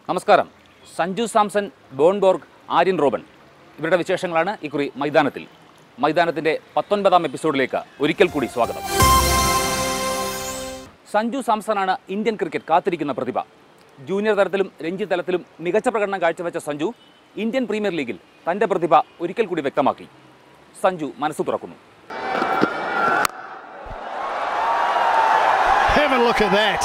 നമസ്കാരം സഞ്ജു സാംസൺ ബോൺബോർഗ് ആര്യൻ റോബൻ ഇവരുടെ വിശേഷങ്ങളാണ് ഇക്കുറി മൈതാനത്തിൽ മൈതാനത്തിൻ്റെ പത്തൊൻപതാം എപ്പിസോഡിലേക്ക് ഒരിക്കൽ കൂടി സ്വാഗതം സഞ്ജു സാംസണാണ് ഇന്ത്യൻ ക്രിക്കറ്റ് കാത്തിരിക്കുന്ന പ്രതിഭ ജൂനിയർ തലത്തിലും രഞ്ജി തലത്തിലും മികച്ച പ്രകടനം കാഴ്ചവെച്ച സഞ്ജു ഇന്ത്യൻ പ്രീമിയർ ലീഗിൽ തൻ്റെ പ്രതിഭ ഒരിക്കൽ കൂടി വ്യക്തമാക്കി സഞ്ജു മനസ്സ് തുറക്കുന്നു Have a look at that.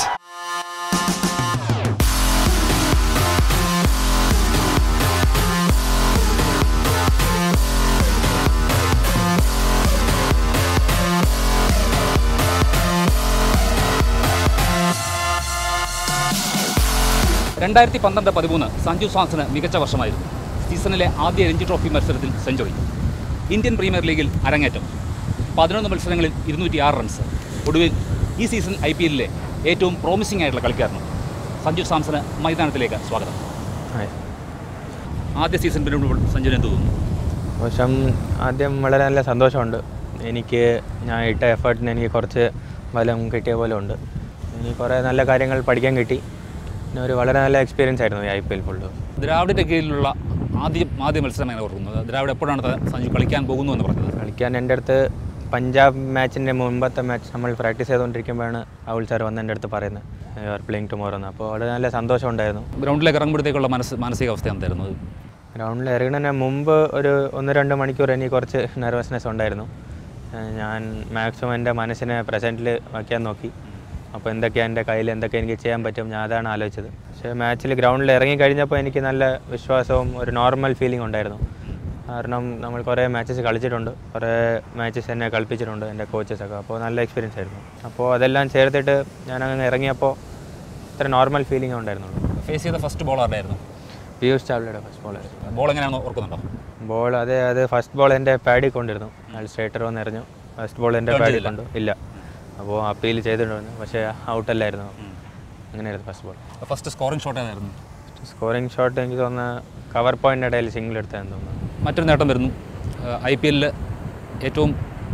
രണ്ടായിരത്തി പന്ത്രണ്ട് പതിമൂന്ന് സഞ്ജു സാംസന് മികച്ച വർഷമായിരുന്നു സീസണിലെ ആദ്യ രഞ്ജി ട്രോഫി മത്സരത്തിൽ സെഞ്ചുറി ഇന്ത്യൻ പ്രീമിയർ ലീഗിൽ അരങ്ങേറ്റം പതിനൊന്ന് മത്സരങ്ങളിൽ ഇരുന്നൂറ്റി ആറ് റൺസ് ഒടുവിൽ ഈ സീസൺ ഐ പി എല്ലിലെ ഏറ്റവും പ്രോമിസിംഗ് ആയിട്ടുള്ള കളിക്കാരനും സഞ്ജു സാംസന് മൈതാനത്തിലേക്ക് സ്വാഗതം ഹായ്. ആദ്യ സീസൺ പിന്നിടുമ്പോൾ സഞ്ജുവിന് എന്ത് തോന്നുന്നു പക്ഷം ആദ്യം വളരെ നല്ല സന്തോഷമുണ്ട് എനിക്ക് ഞാൻ ഇട്ട എഫേർട്ടിന് എനിക്ക് കുറച്ച് ഫലം കിട്ടിയ പോലെ ഉണ്ട് എനിക്ക് കുറേ നല്ല കാര്യങ്ങൾ പഠിക്കാൻ കിട്ടി പിന്നെ ഒരു വളരെ നല്ല എക്സ്പീരിയൻസ് ആയിരുന്നു ഈ ഐ പി എൽ ഫുള്ള് ദ്രാവിഡിൻ്റെ കീഴിലുള്ള ആദ്യ ആദ്യ മത്സരം എങ്ങനെ ഓർക്കുന്നത് ദ്രാവിഡ് എപ്പോഴാണ് ത- സഞ്ജു കളിക്കാൻ പോകുന്നു എന്ന് പറഞ്ഞത് കളിക്കാൻ എൻ്റെ അടുത്ത് പഞ്ചാബ് മാച്ചിൻ്റെ മുമ്പത്തെ മാച്ച് നമ്മൾ പ്രാക്ടീസ് ചെയ്തുകൊണ്ടിരിക്കുമ്പോഴാണ് ഔൾ സാർ വന്ന് എൻ്റെ അടുത്ത് പറയുന്നത് യു ആർ പ്ലേയിങ് ടുമോറോ എന്ന് അപ്പോൾ വളരെ നല്ല സന്തോഷം ഉണ്ടായിരുന്നു ഗ്രൗണ്ടിലേക്ക് ഇറങ്ങുമ്പോഴത്തേക്കുള്ള മനസ്സ് മാനസികാവസ്ഥ എന്തായിരുന്നു ഗ്രൗണ്ടിൽ ഇറങ്ങുന്നതിന് മുമ്പ് ഒരു ഒന്ന് രണ്ട് മണിക്കൂർ എനിക്ക് കുറച്ച് നെർവസ്നെസ് ഉണ്ടായിരുന്നു ഏഹ് ഞാൻ മാക്സിമം എൻ്റെ മനസ്സിനെ പ്രസൻറ്റിൽ വയ്ക്കാൻ നോക്കി അപ്പോൾ എന്തൊക്കെയാണ് എൻ്റെ കയ്യിൽ എന്തൊക്കെ എനിക്ക് ചെയ്യാൻ പറ്റും ഞാൻ അതാണ് ആലോചിച്ചത് പക്ഷേ മാച്ചിൽ ഗ്രൗണ്ടിൽ ഇറങ്ങി കഴിഞ്ഞപ്പോൾ എനിക്ക് നല്ല വിശ്വാസവും ഒരു നോർമൽ ഫീലിംഗ് ഉണ്ടായിരുന്നു കാരണം നമ്മൾ കുറേ മാച്ചസ് കളിച്ചിട്ടുണ്ട് കുറേ മാച്ചസ് എന്നെ കളിപ്പിച്ചിട്ടുണ്ട് എൻ്റെ കോച്ചസൊക്കെ അപ്പോൾ നല്ല എക്സ്പീരിയൻസ് ആയിരുന്നു അപ്പോൾ അതെല്ലാം ചേർത്തിട്ട് ഞാൻ അങ്ങനെ ഇറങ്ങിയപ്പോൾ ഇത്ര നോർമൽ ഫീലിംഗ് ഉണ്ടായിരുന്നുള്ളൂ ഫേസ് ചെയ്ത ഫസ്റ്റ് ബോൾ ആരുടെയായിരുന്നു പീയൂഷ് ചാവലയുടെ ഫസ്റ്റ് ബോളായിരുന്നു ബോൾ എങ്ങനെയാണെന്ന് ഓർക്കുന്നുണ്ടോ ബോൾ അതെ അത് ഫസ്റ്റ് ബോൾ എൻ്റെ പാഡിൽ കൊണ്ടിരുന്നു അയാൾ സ്ട്രേറ്റർ വന്ന് എറിഞ്ഞു ഫസ്റ്റ് ബോൾ എൻ്റെ Turn പാഡിൽ ചെയ്തില്ല? കൊണ്ടു ഇല്ല അപ്പോൾ അപ്പീൽ ചെയ്തിട്ടുണ്ടായിരുന്നു പക്ഷേ ഔട്ടല്ലായിരുന്നു അങ്ങനെയായിരുന്നു first ball first scoring shot ഏതായിരുന്നു സ്കോറിംഗ് ഷോട്ട് എനിക്ക് തോന്നുന്നു കവർ പോയിൻ്റ് ഇടയിൽ സിംഗിൾ എടുത്താന്ന് തോന്നുന്നു മറ്റൊരു നേട്ടം വരുന്നു ഐ പി എല്ലിൽ ഏറ്റവും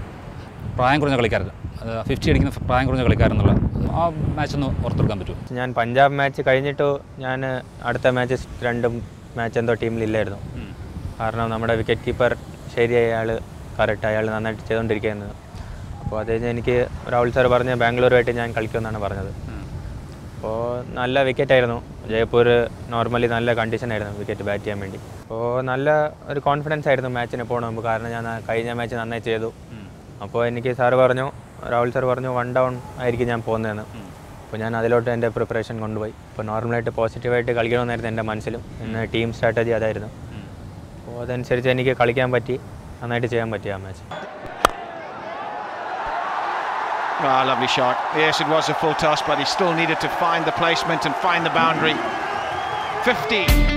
പ്രായം കുറഞ്ഞ കളിക്കാരൻ ഫിഫ്റ്റി അടിക്കുന്ന പ്രായം കുറഞ്ഞ കളിക്കാരൻ എന്നുള്ള ആ മാച്ച് ഒന്ന് ഓർത്തെടുക്കാൻ പറ്റുമോ ഞാൻ പഞ്ചാബ് മാച്ച് കഴിഞ്ഞിട്ട് ഞാൻ അടുത്ത മാച്ച് രണ്ടും മാച്ച് എന്തോ ടീമിലില്ലായിരുന്നു കാരണം നമ്മുടെ വിക്കറ്റ് കീപ്പർ ശരിയായി അയാൾ കറക്റ്റ് അയാൾ നന്നായിട്ട് ചെയ്തുകൊണ്ടിരിക്കുന്നത് അപ്പോൾ അത് കഴിഞ്ഞ് എനിക്ക് രാഹുൽ സാർ പറഞ്ഞ് ബാംഗ്ലൂരുമായിട്ട് ഞാൻ കളിക്കുമെന്നാണ് പറഞ്ഞത് അപ്പോൾ നല്ല വിക്കറ്റ് ആയിരുന്നു ജയ്പൂർ നോർമലി നല്ല കണ്ടീഷൻ ആയിരുന്നു വിക്കറ്റ് ബാറ്റ് ചെയ്യാൻ വേണ്ടി അപ്പോൾ നല്ല ഒരു കോൺഫിഡൻസ് ആയിരുന്നു മാച്ചിന് പോകണം മുമ്പ് കാരണം ഞാൻ ആ കഴിഞ്ഞ മാച്ച് നന്നായി ചെയ്തു അപ്പോൾ എനിക്ക് സാറ് പറഞ്ഞു രാഹുൽ സാർ പറഞ്ഞു വൺ ഡൗൺ ആയിരിക്കും ഞാൻ പോകുന്നതെന്ന് അപ്പോൾ ഞാൻ അതിലോട്ട് എൻ്റെ പ്രിപ്പറേഷൻ കൊണ്ടുപോയി അപ്പോൾ നോർമലായിട്ട് പോസിറ്റീവായിട്ട് കളിക്കണമെന്നായിരുന്നു എൻ്റെ മനസ്സിലും പിന്നെ ടീം സ്ട്രാറ്റജി അതായിരുന്നു അപ്പോൾ അതനുസരിച്ച് എനിക്ക് കളിക്കാൻ പറ്റി നന്നായിട്ട് ചെയ്യാൻ പറ്റി ആ match Ah, lovely shot. Yes, it was a full toss, but he still needed to find the placement and find the boundary. 50.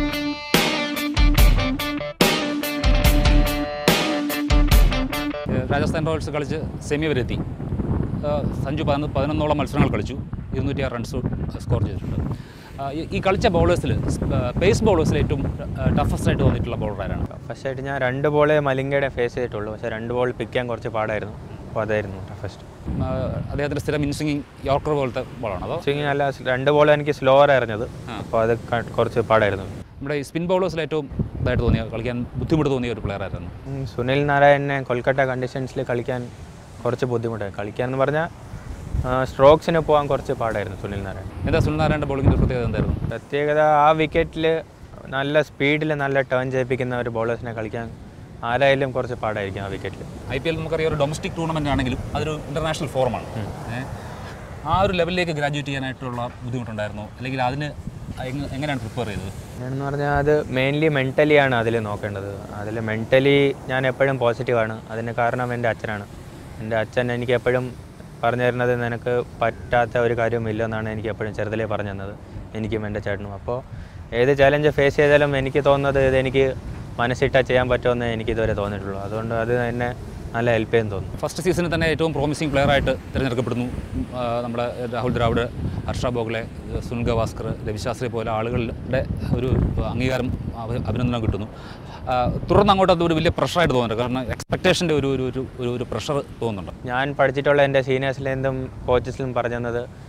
ഏഹ് രാജസ്ഥാൻ റോയൽസ് കളിച്ച് സെമി വരെ എത്തി ഏഹ് സഞ്ജു പതിനൊന്ന് പതിനൊന്നോളം മത്സരങ്ങൾ കളിച്ചു ഇരുന്നൂറ്റി ആറ് റൺസ് സ്കോർ ചെയ്തിട്ടുണ്ട് ആഹ് ഈ- ഈ കളിച്ച ബൗളേഴ്സിൽ പേസ് ബൗളേഴ്സിൽ ഏറ്റവും ടഫസ്റ്റ് ആയിട്ട് വന്നിട്ടുള്ള ബൗളർ ആരാണ് ഫസ്റ്റ് ആയിട്ട് ഞാൻ രണ്ട് ബോളേ മലിംഗയുടെ ഫേസ് ചെയ്തിട്ടുള്ളൂ പക്ഷേ രണ്ട് ബോൾ പിക്ക് ചെയ്യാൻ കുറച്ച് പാടായിരുന്നു അപ്പോൾ അതായിരുന്നു ഫസ്റ്റ് ആഹ് അദ്ദേഹത്തിൻ്റെ സ്ഥിരം ഇൻസിംഗിങ് യോർക്കർ പോലത്തെ ബോളാണ് അതോ സ്വിങ് അല്ല രണ്ട് ബോൾ എനിക്ക് സ്ലോവർ എറിഞ്ഞത് അപ്പോൾ അത് ക- കുറച്ച് പാടായിരുന്നു നമ്മുടെ ഈ സ്പിൻ ബൗളേഴ്സിൽ ഏറ്റവും ഇതായിട്ട് തോന്നിയ കളിക്കാൻ ബുദ്ധിമുട്ട് തോന്നിയ ഒരു പ്ലെയർ ആയിരുന്നു ഉം, സുനിൽ നാരായണനെ കൊൽക്കത്ത കണ്ടീഷൻസിൽ കളിക്കാൻ കുറച്ച് ബുദ്ധിമുട്ടായി കളിക്കാൻ എന്ന് പറഞ്ഞാൽ സ്ട്രോക്സിന് പോകാൻ കുറച്ച് പാടായിരുന്നു സുനിൽ നാരായൺ എന്താ സുനിൽ നാരായണൻ്റെ ബോളിങ്ങിൻ്റെ പ്രത്യേകത എന്തായിരുന്നു പ്രത്യേകത ആ വിക്കറ്റിൽ നല്ല സ്പീഡിൽ നല്ല ടേൺ ചെയ്യിപ്പിക്കുന്ന ഒരു ബോളേഴ്സിനെ കളിക്കാൻ ആരായാലും കുറച്ച് പാടായിരിക്കും ആ വിക്കറ്റിൽ ഐ പി എൽ നമുക്കറിയാം ഒരു ഡൊമസ്റ്റിക് ടൂർണമെൻ്റ് ആണെങ്കിലും അതൊരു ഇൻ്റർനാഷണൽ ഫോറമാണ് ഏഹ് ആ ഒരു ലെവലിലേക്ക് ഗ്രാജുവേറ്റ് ചെയ്യാനായിട്ടുള്ള ബുദ്ധിമുട്ടുണ്ടായിരുന്നു അല്ലെങ്കിൽ അതിന് എങ്ങ- എങ്ങനെയാണ് പ്രിപ്പയർ ചെയ്തത് എന്ന് പറഞ്ഞാൽ അത് മെയിൻലി മെൻ്റലിയാണ് അതിൽ നോക്കേണ്ടത് അതിൽ മെൻ്റലി ഞാൻ എപ്പോഴും പോസിറ്റീവാണ് അതിന് കാരണം എൻ്റെ അച്ഛനാണ് എൻ്റെ അച്ഛൻ എനിക്ക് എപ്പോഴും പറഞ്ഞു തരുന്നത് നിനക്ക് പറ്റാത്ത ഒരു കാര്യവും ഇല്ലെന്നാണ് എനിക്ക് എപ്പോഴും ചെറുതിലേ പറഞ്ഞു തന്നത് എനിക്കും എൻ്റെ ചേട്ടനും അപ്പോൾ ഏത് ചാലഞ്ച് ഫേസ് ചെയ്താലും എനിക്ക് തോന്നുന്നത് ഇത് എനിക്ക് മനസ്സിട്ടാൽ ചെയ്യാൻ പറ്റുമെന്ന് എനിക്ക് ഇതുവരെ തോന്നിയിട്ടുള്ളൂ അതുകൊണ്ട് അത് എന്നെ നല്ല ഹെൽപ്പ് ചെയ്യുന്നു തോന്നുന്നു ഫസ്റ്റ് സീസണിൽ തന്നെ ഏറ്റവും പ്രോമിസിംഗ് പ്ലെയർ ആയിട്ട് തിരഞ്ഞെടുക്കപ്പെടുന്നു ഉം, ആ, നമ്മുടെ രാഹുൽ ദ്രാവിഡ് ഹർഷ ബോഗ്ലെ സുനിൽ ഗവാസ്കർ രവിശാസ്ത്രി പോലെ ആളുകളുടെ ഒരു അംഗീകാരം അഭി- അഭിനന്ദനം കിട്ടുന്നു ആ, തുടർന്ന് അങ്ങോട്ട് അത് ഒരു വലിയ പ്രഷറായിട്ട് തോന്നുന്നുണ്ട് കാരണം എക്സ്പെക്ടേഷൻ്റെ ഒരു ഒരു ഒരു ഒരു ഒരു പ്രഷർ തോന്നുന്നുണ്ട് ഞാൻ പഠിച്ചിട്ടുള്ള എൻ്റെ സീനിയേഴ്സിലെന്തും കോച്ചസിലും പറഞ്ഞു തന്നത്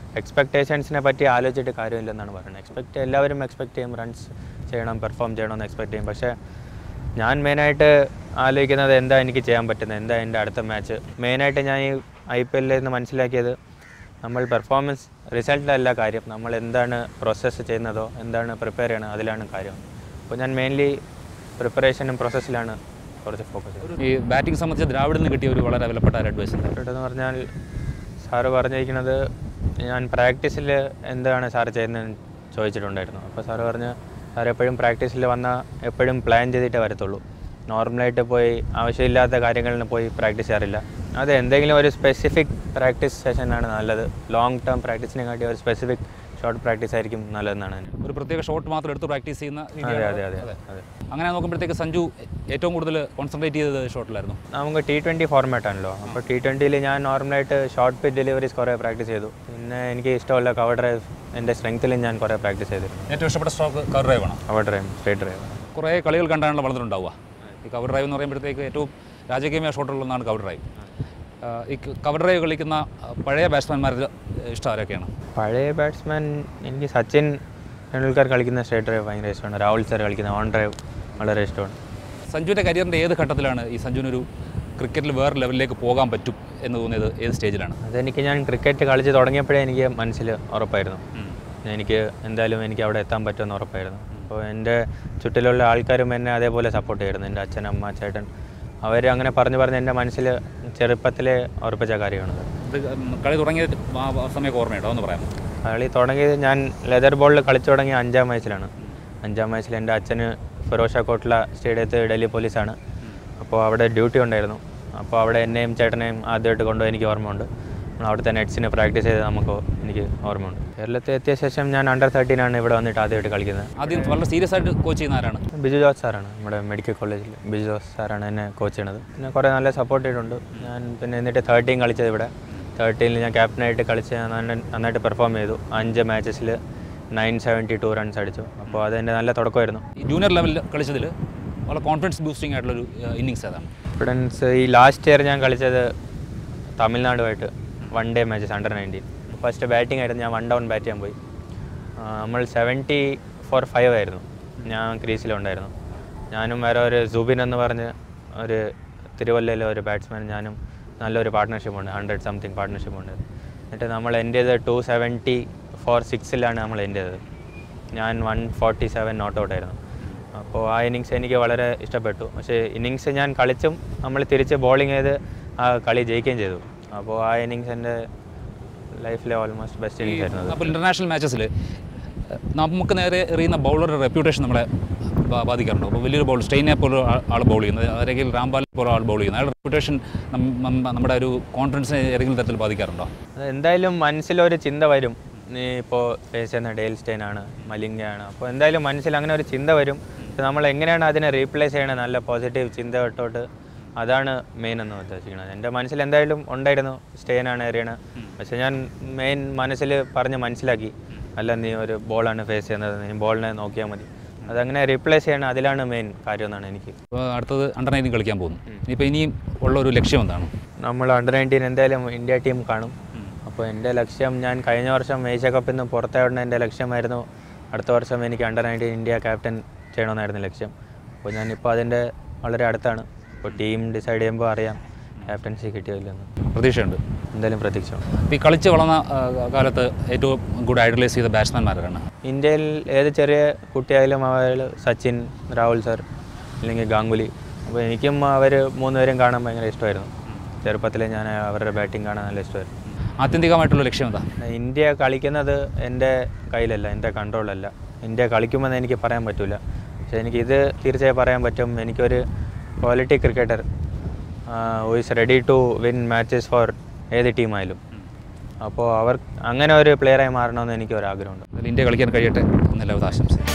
എക്സ്പെക്റ്റേഷൻസിനെ പറ്റി ആലോചിച്ചിട്ട് കാര്യമില്ലെന്നാണ് പറയുന്നത് എക്സ്പെക്റ്റ് എല്ലാവരും എക്സ്പെക്റ്റ് ചെയ്യും റൺസ് ചെയ്യണം പെർഫോം ചെയ്യണമെന്ന് എക്സ്പെക്റ്റ് ചെയ്യും പക്ഷേ ഞാൻ മെയിനായിട്ട് ആലോചിക്കുന്നത് എന്താ എനിക്ക് ചെയ്യാൻ പറ്റുന്നത് എന്താ എൻ്റെ അടുത്ത മാച്ച് മെയിനായിട്ട് ഞാൻ ഈ ഐ പി എല്ലിൽ നിന്ന് മനസ്സിലാക്കിയത് നമ്മൾ പെർഫോമൻസ് റിസൾട്ടിലല്ല കാര്യം നമ്മൾ എന്താണ് പ്രോസസ്സ് ചെയ്യുന്നതോ എന്താണ് പ്രിപ്പയർ ചെയ്യണത് അതിലാണ് കാര്യം അപ്പോൾ ഞാൻ മെയിൻലി പ്രിപ്പറേഷനും പ്രോസസ്സിലാണ് കുറച്ച് ഫോക്കസ് ചെയ്തത് ഈ ബാറ്റിംഗ് സംബന്ധിച്ച് ദ്രാവിഡിൽ നിന്ന് കിട്ടിയ ഒരു വളരെ വിലപ്പെട്ട ഒരു അഡ്വൈസ് ഉണ്ട് എന്ന് പറഞ്ഞാൽ സാറ് പറഞ്ഞിരിക്കുന്നത് ഞാൻ പ്രാക്ടീസിൽ എന്താണ് സാറ് ചെയ്യുന്നതെന്ന് ചോദിച്ചിട്ടുണ്ടായിരുന്നു അപ്പോൾ സാറ് പറഞ്ഞ് സാർ എപ്പോഴും പ്രാക്ടീസിൽ വന്നാൽ എപ്പോഴും പ്ലാൻ ചെയ്തിട്ടേ വരത്തുള്ളൂ നോർമലായിട്ട് പോയി ആവശ്യമില്ലാത്ത കാര്യങ്ങളിന് പോയി പ്രാക്ടീസ് ചെയ്യാറില്ല അത് എന്തെങ്കിലും ഒരു സ്പെസിഫിക് പ്രാക്ടീസ് സെഷനാണ് നല്ലത് ലോങ് ടേം പ്രാക്ടീസിനെ കാട്ടി ഒരു സ്പെസിഫിക് ഷോർട്ട് പ്രാക്ടീസ് ആയിരിക്കും നല്ലതെന്നാണ് എൻ്റെ ഒരു പ്രത്യേക ഷോട്ട് മാത്രം എടുത്ത് പ്രാക്ടീസ് ചെയ്യുന്ന അതെ രീതിയാണ്. അതെ അതെ അതെ അങ്ങനെ നോക്കുമ്പോഴത്തേക്ക് സഞ്ജു ഏറ്റവും കൂടുതൽ കോൺസെൻട്രേറ്റ് ചെയ്തത് ഷോട്ടിലായിരുന്നു നമുക്ക് ടി ട്വൻറ്റി ഫോർമാറ്റ് ആണല്ലോ അപ്പോൾ ടി ട്വൻറ്റിയിൽ ഞാൻ നോർമലായിട്ട് ഷോർട്ട് പിറ്റ് ഡെലിവറീസ് കുറേ പ്രാക്ടീസ് ചെയ്തു പിന്നെ എനിക്ക് ഇഷ്ടമുള്ള കവർ ഡ്രൈവ് എൻ്റെ സ്ട്രെങ്ത്തിലും ഞാൻ കുറേ പ്രാക്ടീസ് ചെയ്തിരുന്നു ഏറ്റവും ഇഷ്ടപ്പെട്ട സ്ട്രോക്ക് കവർ ഡ്രൈവ് ആണ് കവർ ഡ്രൈവ് സ്ട്രേറ്റ് ഡ്രൈവ് കുറേ കളികൾ കണ്ടാണല്ലോ വളർന്നിട്ടുണ്ടാവുക ഈ കവർ ഡ്രൈവ് എന്ന് പറയുമ്പോഴത്തേക്ക് ഏറ്റവും രാജകീയമായ ഷോട്ടുള്ളതാണ് കവർ ഡ്രൈവ് ആ, ഈ കവർ ഡ്രൈവ് കളിക്കുന്ന ആ, പഴയ ബാറ്റ്സ്മാൻമാരിൽ ഇഷ്ടം ആരൊക്കെയാണ് പഴയ ബാറ്റ്സ്മാൻ എനിക്ക് സച്ചിൻ ടെണ്ടുൽക്കർ കളിക്കുന്ന സ്ട്രേറ്റ് ഡ്രൈവ് ഭയങ്കര ഇഷ്ടമാണ് രാഹുൽ സർ കളിക്കുന്ന ഓൺ ഡ്രൈവ് വളരെ ഇഷ്ടമാണ് സഞ്ജുവിൻ്റെ കരിയറിൻ്റെ ഏത് ഘട്ടത്തിലാണ് ഈ സഞ്ജുവിനൊരു ക്രിക്കറ്റിൽ വേറെ ലെവലിലേക്ക് പോകാൻ പറ്റും എന്ന് തോന്നിയത് ഏത് സ്റ്റേജിലാണ് അതെനിക്ക് ഞാൻ ക്രിക്കറ്റ് കളിച്ച് തുടങ്ങിയപ്പോഴേ എനിക്ക് മനസ്സിൽ ഉറപ്പായിരുന്നു എനിക്ക് എന്തായാലും എനിക്ക് അവിടെ എത്താൻ പറ്റുമെന്ന് ഉറപ്പായിരുന്നു അപ്പോൾ എൻ്റെ ചുറ്റിലുള്ള ആൾക്കാരും എന്നെ അതേപോലെ സപ്പോർട്ട് ചെയ്യായിരുന്നു എൻ്റെ അച്ഛൻ അമ്മ ചേട്ടൻ അവർ അങ്ങനെ പറഞ്ഞു പറഞ്ഞ് എൻ്റെ മനസ്സിൽ ചെറുപ്പത്തിലേ ഉറപ്പിച്ച കാര്യമാണത് ഇത് കളി തുടങ്ങിയ ആ- ആ സമയമൊക്കെ ഓർമ്മയുണ്ടോ എന്ന് പറയാമോ കളി തുടങ്ങിയത് ഞാൻ ലെതർ ബോളിൽ കളിച്ചു തുടങ്ങിയ അഞ്ചാം വയസ്സിലാണ് അഞ്ചാം വയസ്സിൽ എൻ്റെ അച്ഛന് ഫിറോഷ കോട്ട്ല സ്റ്റേഡിയത്ത് ഡൽഹി പോലീസാണ് അപ്പോൾ അവിടെ ഡ്യൂട്ടി ഉണ്ടായിരുന്നു അപ്പോൾ അവിടെ എന്നെയും ചേട്ടനെയും ആദ്യമായിട്ട് കൊണ്ടുപോയി എനിക്ക് ഓർമ്മയുണ്ട് നമ്മൾ അവിടുത്തെ നെറ്റ്സിന് പ്രാക്ടീസ് ചെയ്ത് നമുക്ക് എനിക്ക് ഓർമ്മയുണ്ട് കേരളത്തിൽ എത്തിയ ശേഷം ഞാൻ അണ്ടർ തേർട്ടീനാണ് ഇവിടെ വന്നിട്ട് ആദ്യമായിട്ട് കളിക്കുന്നത് ആദ്യം വളരെ സീരിയസ് ആയിട്ട് കോച്ച് ചെയ്യുന്ന ആരാണ് ബിജു ജോസ് സാറാണ് നമ്മുടെ മെഡിക്കൽ കോളേജിൽ ബിജു ജോസ് സാറാണ് എന്നെ കോച്ച് ചെയ്യണത് പിന്നെ കുറേ നല്ല സപ്പോർട്ട് ചെയ്തിട്ടുണ്ട് ഞാൻ പിന്നെ എന്നിട്ട് തേർട്ടീൻ കളിച്ചത് ഇവിടെ തേർട്ടീനിൽ ഞാൻ ക്യാപ്റ്റനായിട്ട് കളിച്ച് ഞാൻ നന്ന- നന്നായിട്ട് പെർഫോം ചെയ്തു അഞ്ച് മാച്ചസിൽ നയൻ സെവൻറ്റി ടു റൺസ് അടിച്ചു അപ്പോൾ അതെൻ്റെ നല്ല തുടക്കമായിരുന്നു ഈ ജൂനിയർ ലെവലിൽ കളിച്ചതിൽ വളരെ കോൺഫിഡൻസ് ബൂസ്റ്റിംഗ് ആയിട്ടുള്ളൊരു ഇന്നിങ്സ് ഏതാണ് കോൺഫിഡൻസ് ഈ ലാസ്റ്റ് ഇയർ ഞാൻ കളിച്ചത് തമിഴ്നാടുമായിട്ട് one day matches under nineteen first batting ആയിരുന്നു ഞാൻ വൺ ഡൗൺ ബാറ്റ് ചെയ്യാൻ പോയി ആ, നമ്മൾ സെവൻറ്റി ഫോർ ഫൈവ് ആയിരുന്നു ഞാൻ ക്രീസിലുണ്ടായിരുന്നു ഞാനും വേറെ ഒരു സുബിൻ എന്ന് പറഞ്ഞ് ഒരു തിരുവല്ലയിലെ ഒരു ബാറ്റ്സ്മാൻ ഞാനും നല്ലൊരു പാർട്ട്ണർഷിപ്പ് ഉണ്ട് ഹൺഡ്രഡ് സംതിങ് പാർട്ട്ണർഷിപ്പ് ഉണ്ട് എന്നിട്ട് നമ്മൾ എൻ്റെ ചെയ്ത് ടു സെവൻറ്റി ഫോർ സിക്സിലാണ് നമ്മൾ എൻ്റെ ചെയ്തത് ഞാൻ one forty seven not out ആയിരുന്നു അപ്പോൾ ആ ഇന്നിങ്സ് എനിക്ക് വളരെ ഇഷ്ടപ്പെട്ടു പക്ഷേ ഇന്നിങ്സ് ഞാൻ കളിച്ചും നമ്മൾ തിരിച്ച് ബോളിംഗ് ചെയ്ത് ആ കളി ജയിക്കുകയും ചെയ്തു അപ്പോൾ ആ ഇന്നിങ്സ് എൻ്റെ ലൈഫിലെ ഓൾമോസ്റ്റ് ബെസ്റ്റ് ഇന്നിങ്സ് ആയിരുന്നു അത്. അപ്പോൾ ഇൻ്റർനാഷണൽ മാച്ചസിൽ നമുക്ക് നേരെ എറിയുന്ന ബൗളറുടെ റെപ്യൂട്ടേഷൻ നമ്മളെ ബാ- ബാധിക്കാറുണ്ട് അപ്പോൾ വലിയൊരു ബൗൾ സ്റ്റെയിനെ പോലെ ആൾ ബൗൾ ചെയ്യുന്നത് അല്ലെങ്കിൽ റാംബാലിനെ പോലെ ആൾ ബൗൾ ചെയ്യുന്നത് അയാളുടെ റെപ്യൂട്ടേഷൻ നമ്മുടെ ഒരു കോൺഫിഡൻസിനെ ഏതെങ്കിലും തരത്തിൽ ബാധിക്കാറുണ്ടോ അത് എന്തായാലും മനസ്സിലൊരു ചിന്ത വരും നീ ഇപ്പോൾ ഫേസ് ചെയ്യുന്ന ഡെയിൽ സ്റ്റെയിൻ ആണ് മലിംഗയാണ് അപ്പോൾ എന്തായാലും മനസ്സിൽ അങ്ങനെ ഒരു ചിന്ത വരും പക്ഷെ നമ്മൾ എങ്ങനെയാണ് അതിനെ റീപ്ലേസ് ചെയ്യണത് നല്ല പോസിറ്റീവ് ചിന്ത തൊട്ടോട്ട് അതാണ് മെയിൻ എന്ന് ഉദ്ദേശിക്കുന്നത് എൻ്റെ മനസ്സിൽ എന്തായാലും ഉണ്ടായിരുന്നു സ്റ്റെയിനാണ് എറിയണത് പക്ഷെ ഞാൻ മെയിൻ മനസ്സിൽ പറഞ്ഞ് മനസ്സിലാക്കി അല്ല നീ ഒരു ബോളാണ് ഫേസ് ചെയ്യുന്നത് നീ ബോളിനെ നോക്കിയാൽ മതി അതങ്ങനെ റീപ്ലേസ് ചെയ്യണം അതിലാണ് മെയിൻ കാര്യം എന്നാണ് എനിക്ക് അപ്പോൾ അടുത്തത് അണ്ടർ നയൻറ്റീൻ കളിക്കാൻ പോകുന്നു ഇനിയിപ്പോൾ ഇനിയും ഉള്ള ഒരു ലക്ഷ്യം എന്താണ് നമ്മൾ അണ്ടർ നയൻറ്റീൻ എന്തായാലും ഇന്ത്യ ടീം കാണും അപ്പോൾ എൻ്റെ ലക്ഷ്യം ഞാൻ കഴിഞ്ഞ വർഷം ഏഷ്യ കപ്പിൽ നിന്ന് പുറത്തായിരുന്ന എൻ്റെ ലക്ഷ്യമായിരുന്നു അടുത്ത വർഷം എനിക്ക് അണ്ടർ നയൻറ്റീൻ ഇന്ത്യ ക്യാപ്റ്റൻ ചെയ്യണമെന്നായിരുന്നു ലക്ഷ്യം അപ്പോൾ ഞാനിപ്പോൾ അതിൻ്റെ വളരെ അടുത്താണ് അപ്പോൾ ടീം ഡിസൈഡ് ചെയ്യുമ്പോൾ അറിയാം ക്യാപ്റ്റൻസി കിട്ടിയില്ലെന്ന് പ്രതീക്ഷയുണ്ട് എന്തായാലും പ്രതീക്ഷ ഇപ്പോൾ ഈ കളിച്ച് വളർന്ന ആ, കാലത്ത് ഏറ്റവും കൂടുതൽ ഐഡലൈസ് ചെയ്ത ബാറ്റ്സ്മാൻമാരാണ് ഇന്ത്യയിൽ ഏത് ചെറിയ കുട്ടിയായാലും അവർ സച്ചിൻ രാഹുൽ സർ അല്ലെങ്കിൽ ഗാംഗുലി അപ്പോൾ എനിക്കും അവർ മൂന്നുപേരും കാണാൻ ഭയങ്കര ഇഷ്ടമായിരുന്നു ചെറുപ്പത്തിലെ ഞാൻ അവരുടെ ബാറ്റിംഗ് കാണാൻ നല്ല ഇഷ്ടമായിരുന്നു ആത്യന്തികമായിട്ടുള്ള ലക്ഷ്യം എന്താ ഇന്ത്യ കളിക്കുന്നത് എൻ്റെ കയ്യിലല്ല എൻ്റെ കൺട്രോളല്ല ഇന്ത്യ കളിക്കുമെന്ന് എനിക്ക് പറയാൻ പറ്റില്ല പക്ഷേ എനിക്കിത് തീർച്ചയായും പറയാൻ പറ്റും എനിക്കൊരു quality cricketer who is ready to win matches for ഏത് ടീമായാലും അപ്പോൾ അവർ അങ്ങനെ ഒരു പ്ലെയറായി മാറണമെന്ന് എനിക്ക് ഒരു ആഗ്രഹമുണ്ട് അതിൽ ഇന്ത്യ കളിക്കാൻ കഴിയട്ടെ എന്നെല്ലാവരും ആശംസിക്കും